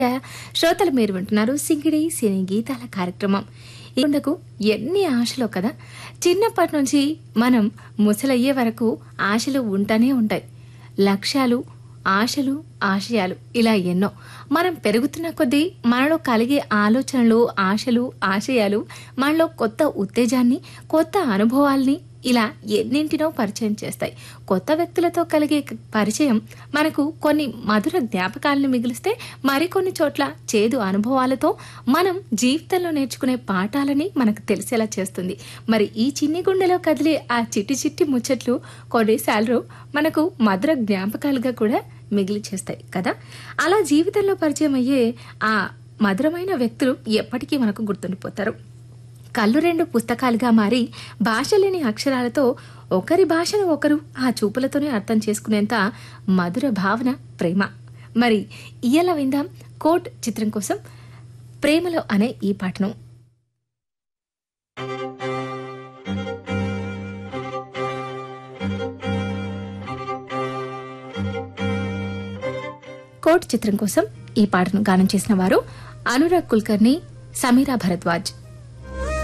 శ్రోతలు మీరు వింటున్నారు సింగిడి సినీ గీతాల కార్యక్రమం ఈ కొండకు ఎన్ని ఆశలో కదా చిన్నప్పటి నుంచి మనం ముసలయ్యే వరకు ఆశలు ఉంటానే ఉంటాయి లక్ష్యాలు ఆశలు ఆశయాలు ఇలా ఎన్నో మనం పెరుగుతున్న కొద్దీ మనలో కలిగే ఆలోచనలు ఆశలు ఆశయాలు మనలో కొత్త ఉత్తేజాన్ని కొత్త అనుభవాల్ని ఇలా ఎన్నింటినో పరిచయం చేస్తాయి కొత్త వ్యక్తులతో కలిగే పరిచయం మనకు కొన్ని మధుర జ్ఞాపకాలను మిగిలిస్తే మరికొన్ని చోట్ల చేదు అనుభవాలతో మనం జీవితంలో నేర్చుకునే పాఠాలని మనకు తెలిసేలా చేస్తుంది మరి ఈ చిన్ని గుండెలో కదిలే ఆ చిట్టి చిట్టి ముచ్చట్లు కొన్నిసార్లు మనకు మధుర జ్ఞాపకాలుగా కూడా మిగిలి చేస్తాయి కదా అలా జీవితంలో పరిచయం అయ్యే ఆ మధురమైన వ్యక్తులు ఎప్పటికీ మనకు గుర్తుండిపోతారు కళ్ళు రెండు పుస్తకాలుగా మారి భాష లేని అక్షరాలతో ఒకరి భాషను ఒకరు ఆ చూపులతోనే అర్థం చేసుకునేంత మధుర భావన ప్రేమ మరి ఇయ్యల విందాం కోట్ చిత్రం కోసం ప్రేమలో అనే ఈ పాటను కోట్ చిత్రం కోసం ఈ పాటను గానం చేసిన వారు అనురాగ్ కుల్కర్ని సమీరా భరద్వాజ్